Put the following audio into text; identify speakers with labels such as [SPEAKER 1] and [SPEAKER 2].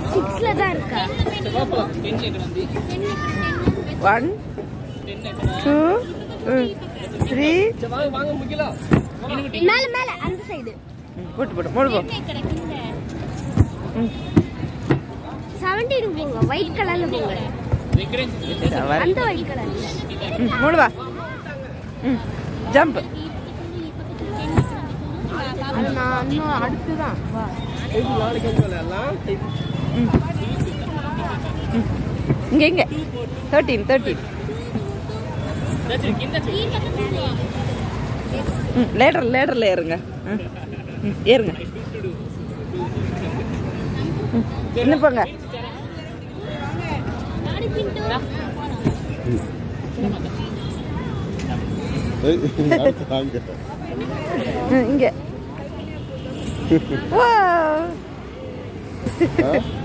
[SPEAKER 1] சிக்ஸ்ல தான் இருக்கா
[SPEAKER 2] ஒன் டூ த்ரீ
[SPEAKER 1] மேல மேல அந்த சைடு
[SPEAKER 2] போட்டு போட்டு மூணு போ ம்
[SPEAKER 1] செவன்டீன் போங்க ஒயிட் கலர்ல போங்க
[SPEAKER 2] இதோ வரேன்.
[SPEAKER 1] அந்த ஒயிட் கலர்ல
[SPEAKER 2] ம் மூணு வா ம் ஜம்ப்
[SPEAKER 1] அது நான் இன்னும் அடுத்து தான் வா
[SPEAKER 2] இங்கே இங்கே தேர்ட்டீன் தேர்ட்டீன் ம் லேடர் லேடரில் ஏறுங்க ம் ம், ஏறுங்க ம், இன்னும் போங்க
[SPEAKER 3] வாங்க
[SPEAKER 2] ம், இங்கே வா
[SPEAKER 3] ஆ?